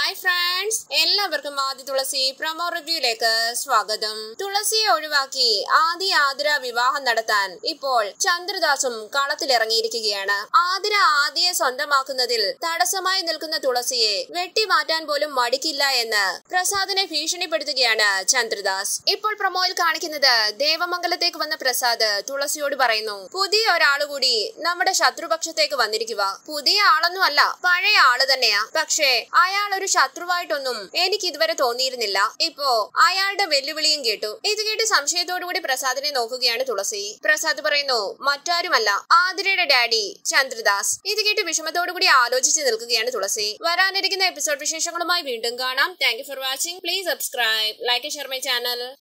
hi friends എല്ലാവർക്കും ആദ്യ തുളസി promo റിവ്യൂയിലേക്ക് സ്വാഗതം തുളസിയെ ഒഴിവാക്കി ആദ്യ ആതിര വിവാഹം നടത്താൻ ഇപ്പോൾ ചന്ദ്രദാസും കളത്തിലിറങ്ങിയിരിക്കുകയാണ് ആതിര ആദിയെ സ്വന്തമാക്കുന്നതിൽ തടസ്സമായി നിൽക്കുന്ന തുളസിയെ വെട്ടിമാറ്റാൻ പോലും മടിക്കില്ല എന്ന് പ്രസാദിനെ ഭീഷണിപ്പെടുത്തുകയാണ് ചന്ദ്രദാസ് ഇപ്പോൾ പ്രൊമോയിൽ കാണിക്കുന്നത് ദേവമംഗലത്തേക്ക് വന്ന പ്രസാദ് തുളസിയോട് പറയുന്നു പുതിയ ഒരാള് കൂടി നമ്മുടെ ശത്രുപക്ഷത്തേക്ക് വന്നിരിക്കുക പുതിയ ആളൊന്നും അല്ല പഴയ ആള് തന്നെയാ പക്ഷേ അയാൾ ഒരു ശത്രുവായിട്ടൊന്നും എനിക്ക് ഇതുവരെ തോന്നിയിരുന്നില്ല ഇപ്പോ അയാളുടെ വെല്ലുവിളിയും കേട്ടു ഇത് കേട്ട് സംശയത്തോടുകൂടി പ്രസാദിനെ നോക്കുകയാണ് തുളസി പ്രസാദ് പറയുന്നു മറ്റാരുമല്ല ആതിരയുടെ ഡാഡി ചന്ദ്രദാസ് ഇത് കേട്ട് വിഷമത്തോടുകൂടി ആലോചിച്ച് നിൽക്കുകയാണ് തുളസി വരാനിരിക്കുന്ന എപ്പിസോഡ് വിശേഷങ്ങളുമായി വീണ്ടും കാണാം thank you for watching please subscribe like share my channel